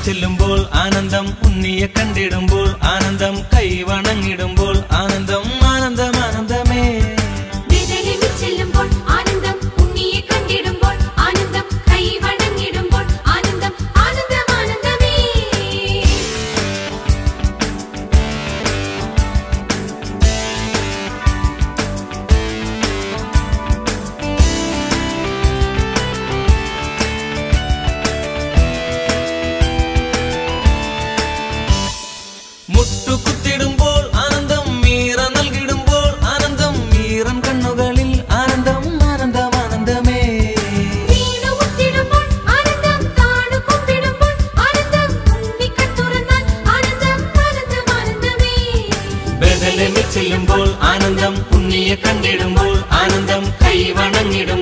ചെല്ലുമ്പോൾ ആനന്ദം ഉണ്ണിയെ കണ്ടിടുമ്പോൾ ആനന്ദം കൈവണങ്ങിടുമ്പോൾ ആനന്ദം ആനന്ദം ആനന്ദമേ ബേഥലേമിൽ ചെല്ലുമ്പോൾ ആനന്ദം ഉണ്ണിയെ കണ്ടിടുമ്പോൾ ആനന്ദം കൈ വണങ്ങിടുമ്പോൾ ആനന്ദം ആനന്ദം ആനന്ദമേ മുട്ടുകുത്തിടുമ്പോൾ ആനന്ദം മീറ നൽകിടുമ്പോൾ ആനന്ദം മീറൻ കണ്ണുകളിൽ ആനന്ദം ആനന്ദം ആനന്ദമേ വീണുമുട്ടിടുമ്പോൾ ആനന്ദം താണു കുമ്പിടുമ്പോൾ ആനന്ദം ഉണ്ണിക്കൺ തുറന്നാൽ ആനന്ദം ആനന്ദം ആനന്ദമേ ബദലമിൽ ചെല്ലുമ്പോൾ ആനന്ദം ഉണ്ണിയെ കണ്ടിടുമ്പോൾ ആനന്ദം കൈവണങ്ങിടുമ്പോൾ